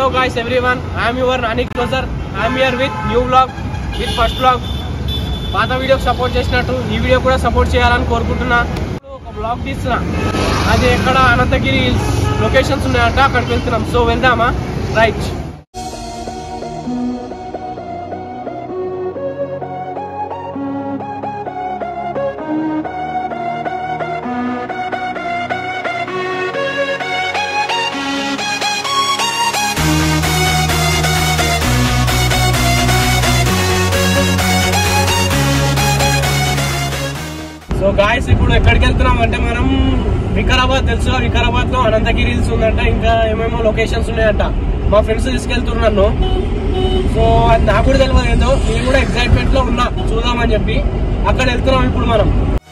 Hello guys everyone, I am your Nani Closer. I am here with new vlog, with first vlog. పాత వీడియోకి support చేసినట్టు ఈ video కూడా support చేయాలని కోరుకుంటున్నా ఇప్పుడు ఒక బ్లాగ్ తీస్తున్నా అది ఎక్కడ అనంతగిరి లొకేషన్స్ ఉన్నాయంట అక్కడికి వెళ్తున్నాం సో వెళ్దామా రైట్ సో గాయస్ ఇప్పుడు ఎక్కడికి వెళ్తున్నాం అంటే మనం వికారాబాద్ తెలుసు వికారాబాద్ లో అనంతగిరి హిల్స్ ఉందంట ఇంకా ఏమేమో లొకేషన్స్ ఉన్నాయంట మా ఫ్రెండ్స్ తీసుకెళ్తున్నారు నన్ను సో అది నాకు కూడా తెలియదు ఏందో నేను కూడా ఎక్సైట్మెంట్ లో ఉన్నా చూద్దామని చెప్పి అక్కడ వెళ్తున్నాం ఇప్పుడు మనం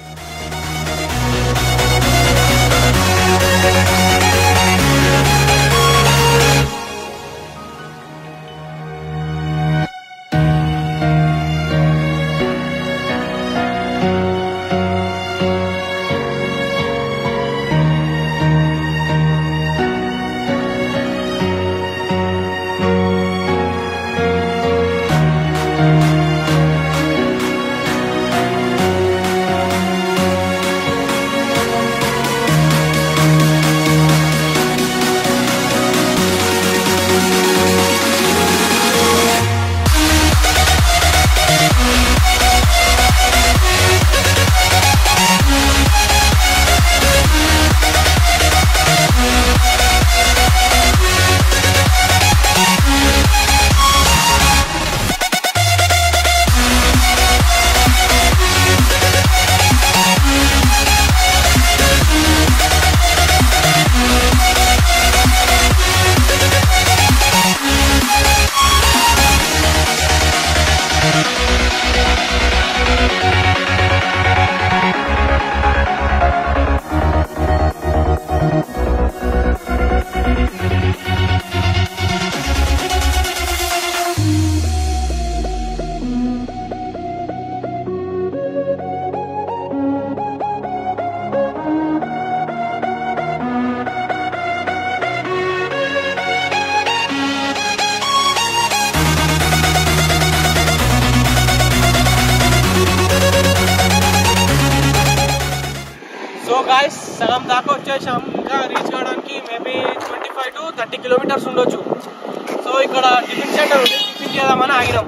సో గాయస్ సగం దాకా వచ్చేసాం ఇంకా రీచ్ కావడానికి maybe twenty five to thirty kilometres ఉండొచ్చు సో ఇక్కడ టిఫిన్ సెంటర్ ఉంది టిఫిన్ చేద్దామని ఆగినాం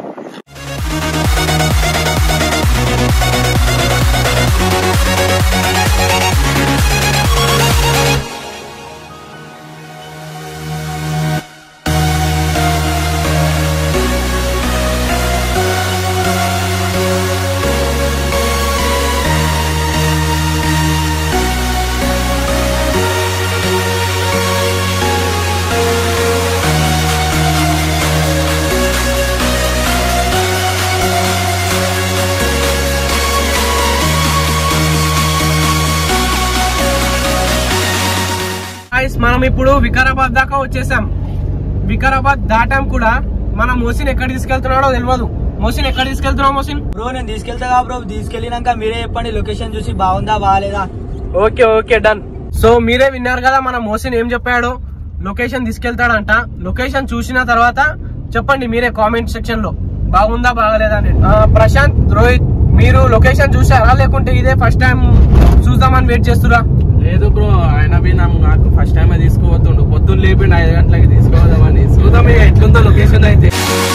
గాయస్ మనం ఇప్పుడు వికారాబాద్ దాకా వచ్చేసాం వికారాబాద్ దాటాం కూడా మన మోసిన్ ఎక్కడ తీసుకెళ్తున్నాడో తెలియదు మోసిన్ ఎక్కడ తీసుకెళ్తున్నావు మోసిన్ బ్రో నేను తీసుకెళ్తా బ్రో తీసుకెళ్ళినాక మీరే చెప్పండి లొకేషన్ చూసి బాగుందా బాగాలేదా ఓకే ఓకే డన్ సో మీరే విన్నారు కదా మన మోసిన్ ఏం చెప్పాడు లొకేషన్ తీసుకెళ్తాడంట లొకేషన్ చూసిన తర్వాత చెప్పండి మీరే కామెంట్ సెక్షన్ లో బాగుందా బాగలేదా అని ఆ, ప్రశాంత్ రోహిత్ మీరు లొకేషన్ చూసారా లేకుంటే ఇదే ఫస్ట్ టైం చూద్దామని వెయిట్ చేస్తురా లేదు బ్రో ఆయన బి నాకు నాకు ఫస్ట్ టైం తీసుకోవద్దుండు పొద్దున్న లేపిండు ఐదు గంటలకి తీసుకోవద్దామని చూద్దాం ఇక ఎట్లుందో లొకేషన్ అయితే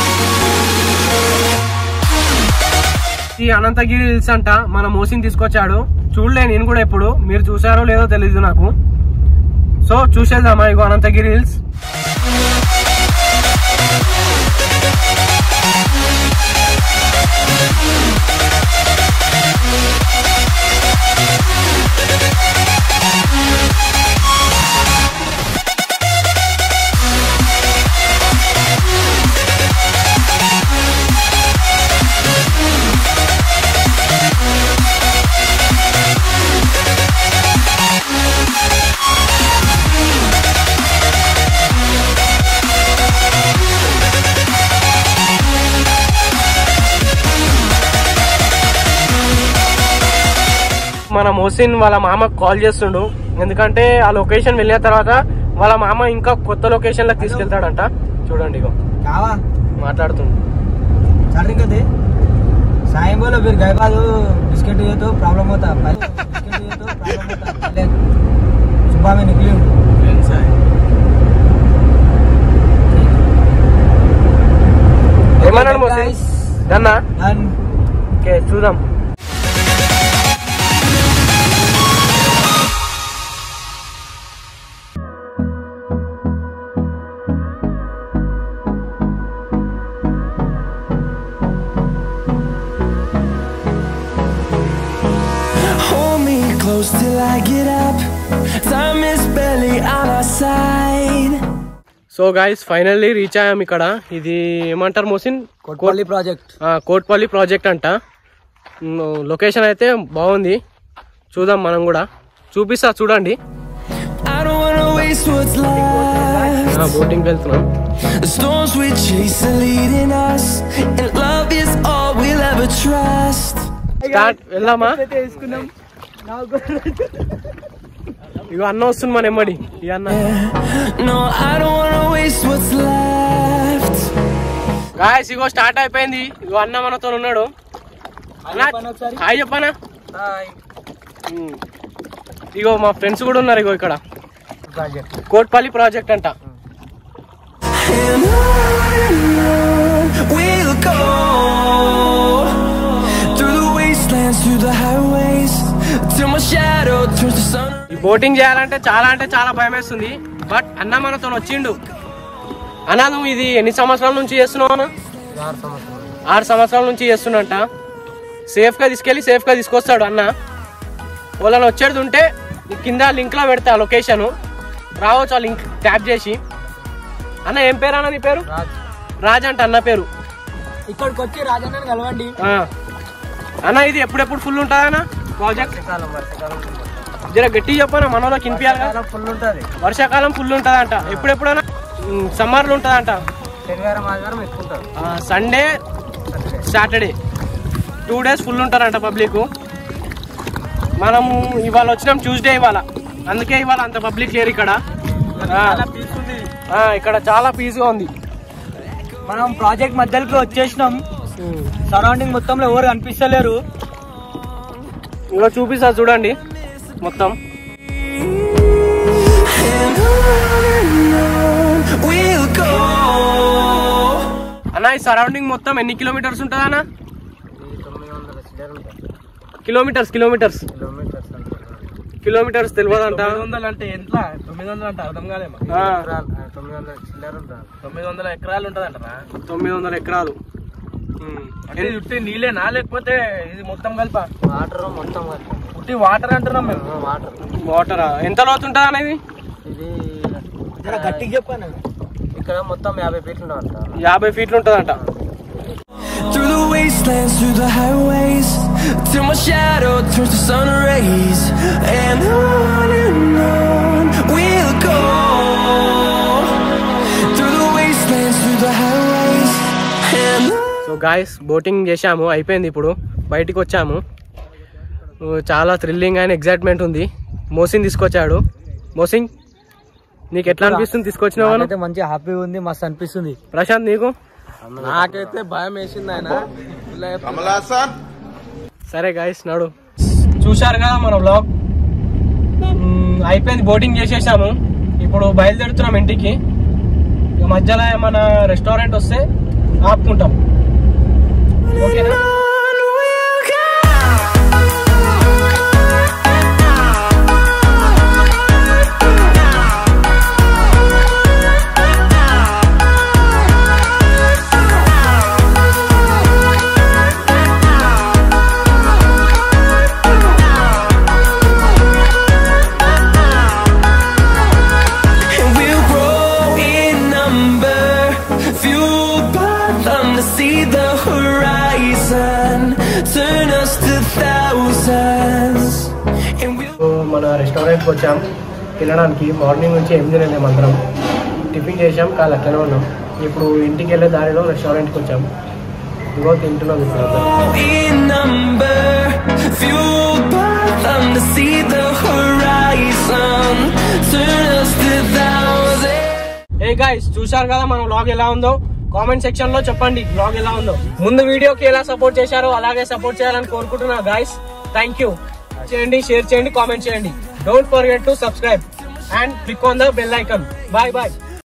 ఈ అనంతగిరి హిల్స్ అంట మన మోసిన్ తీసుకొచ్చాడు చూడలే నేను కూడా ఎప్పుడు మీరు చూసారో లేదో తెలియదు నాకు సో చూసేద్దామా ఇగో అనంతగిరి హిల్స్ మన మోసిన్ వాళ్ళ మామకు కాల్ చేస్తుండు ఎందుకంటే ఆ లొకేషన్ వెళ్ళిన తర్వాత వాళ్ళ మామ ఇంకా కొత్త లొకేషన్ లకు తీసుకెళ్తాడంట చూడండి ఇగో కావా మాట్లాడుతుంది चार्जिंग का दे साईं बोलो फिर गए बाद वो बिस्किट हुए तो प्रॉब्लम होता पहले बिस्किट हुए तो प्रॉब्लम होता पहले सुबह में निकली हूँ ఏమన్నాడు మోసి దన్నా डन ఓకే చూద్దాం Hold me close till I get up. Time is barely on our side. So guys finally reach అయ్యాం ఇక్కడ ఇది ఏమంటారు మోసిన్ कोटपल्ली प्रोजेक्ट ఆ, కోట్పల్లి ప్రాజెక్ట్ అంట ఉమ్, లొకేషన్ అయితే బాగుంది చూద్దాం మనం కూడా చూపిస్తా చూడండి I don't wanna waste what's left. Boating వెళ్తున్నాం The storms we chase are leading us, and love is all we'll ever trust. Start వెళ్దామా ఇగో అన్న వస్తుంది మన ఎమ్మడి ఈ అన్న No, I don't wanna waste what's left. Guys ఇగో స్టార్ట్ అయిపోయింది ఇగో అన్న మనతో ఉన్నాడు అన్న, హాయ్ చెప్పనా ఉమ్. ఇగో మా ఫ్రెండ్స్ కూడా ఉన్నారు ఇగో ఇక్కడ కోట్పల్లి ప్రాజెక్ట్ అంట And on and on we'll go through the wastelands, through the highways, till my shadow turns to sun. ఈ బోటింగ్ చేయాలంటే చాలా అంటే చాలా భయం వేస్తుంది బట్ అన్న మనతో వచ్చిండు అన్న నువ్వు ఇది ఎన్ని సంవత్సరాల నుంచి చేస్తున్నావు అన్న ఆరు సంవత్సరాల నుంచి చేస్తున్నట్ట సేఫ్ గా తీసుకెళ్లి సేఫ్ గా తీసుకొస్తాడు అన్న వాళ్ళని వచ్చేది ఉంటే ఈ కింద లింక్ లో పెడతా లొకేషన్ రావచ్చు ఆ లింక్ ట్యాప్ చేసి అన్న ఏం పేరు అన్న నీ పేరు రాజ్ అంట అన్న పేరు ఇక్కడికి వచ్చి రాజన్న కలవండి ఆ. అన్న ఇది ఎప్పుడెప్పుడు ఫుల్ ఉంటుందా అన్న ప్రాజెక్ట్ వర్షాకాలం వర్షాకాలం జర గట్టి చెప్పనా మన వాళ్ళకి వినిపించాలి కదా ఫుల్ ఉంటుంది వర్షాకాలం ఫుల్ ఉంటదంట ఎప్పుడెప్పుడైనా సమ్మర్లో ఉంటదంట శనివారం ఆదివారం ఎక్కువ ఉంటుంది Sunday Saturday two days full ఉంటారంట పబ్లిక్ మనము ఇవాళ వచ్చినాం ట్యూస్డే ఇవాళ అందుకే ఇవాళ అంత పబ్లిక్ లేరు ఇక్కడ ఆ, ఆ, ఇక్కడ చాలా పీస్గా ఉంది మనం ప్రాజెక్ట్ మధ్యలోకి వచ్చేసినాం సరౌండింగ్ మొత్తంలో ఎవరు కనిపిస్తలేరు ఇంకా చూపిస్తా చూడండి మొత్తం And on and on we'll go. అన్న ఈ సరౌండింగ్ మొత్తం ఎన్ని కిలోమీటర్స్ ఉంటుందా అన్న కిలోమీటర్స్ కిలోమీటర్స్ కిలోమీటర్స్ తెలియదంట వందలు అంటే ఎంత తొమ్మిది వందలు అంటే అర్థం కాలేమా ఆ, తొమ్మిది వందల ఎకరాలు ఉంటదంటరా తొమ్మిది వందల ఎకరాలు ఉమ్. అంటే ఇది ఉట్టి నీళ్ళేనా లేకపోతే ఇది మొత్తం కలిపా వాటర్ మొత్తం ఉట్టి వాటర్ అంటున్నాం మేము వాటర్ వాటరా ఎంత లోతు ఉంటుంది అనేది ఇది గట్టిగా చెప్పాను ఇక్కడ మొత్తం యాభై ఫీట్లు ఉండవంట యాభై ఫీట్లు ఉంటుందంట Through the wastelands, through the highways, till my shadow turns to sun rays. And on and on we'll go. Through the wastelands, through the highways, and on. So guys boating చేశాము అయిపోయింది ఇప్పుడు బయటికి వచ్చాము ఓ, చాలా థ్రిల్లింగ్ అండ్ ఎగ్జైట్మెంట్ ఉంది మోసింగ్ తీసుకొచ్చాడు మోసింగ్ నీకు ఎట్లా అనిపిస్తుంది తీసుకొచ్చినావు నాకైతే మంచి హ్యాపీ ఉంది మస్తు అనిపిస్తుంది ప్రశాంత్ నీకు నాకైతే భయం వేసింది ఆయన సరే గాయస్ నాడు చూశారు కదా మన బ్లాగ్ అయిపోయింది బోటింగ్ చేసేసాము ఇప్పుడు బయలుదేరుతున్నాం ఇంటికి ఇక మధ్యలో ఏమైనా రెస్టారెంట్ వస్తే ఆపుకుంటాం ఓకేనా On we'll go. And we'll grow in number, fueled by them to see the horizon, turn us to thousands. And we'll so మన రెస్టారెంట్కి వచ్చాం తినడానికి మార్నింగ్ నుంచి ఏం తినలేము అందరం టిఫిన్ చేసాం కాదు అట్లనే ఉన్నాం ఇప్పుడు ఇంటికి వెళ్ళే దారిలో రెస్టారెంట్కి వచ్చాం ఇంకో తింటున్నాం ఇప్పుడు అందరం. grow in number, fueled by them to see the horizon, turn us to thousands. ఏ ఏ గాయస్ చూశారు కదా మన వ్లాగ్ ఎలా ఉందో కామెంట్ సెక్షన్ లో చెప్పండి వ్లాగ్ ఎలా ఉందో ముందు వీడియోకి ఎలా సపోర్ట్ చేశారో అలాగే సపోర్ట్ చేయాలని కోరుకుంటున్నా గాయస్ థ్యాంక్ యూ చేయండి షేర్ చేయండి కామెంట్ చేయండి don't forget to subscribe and click on the bell icon bye bye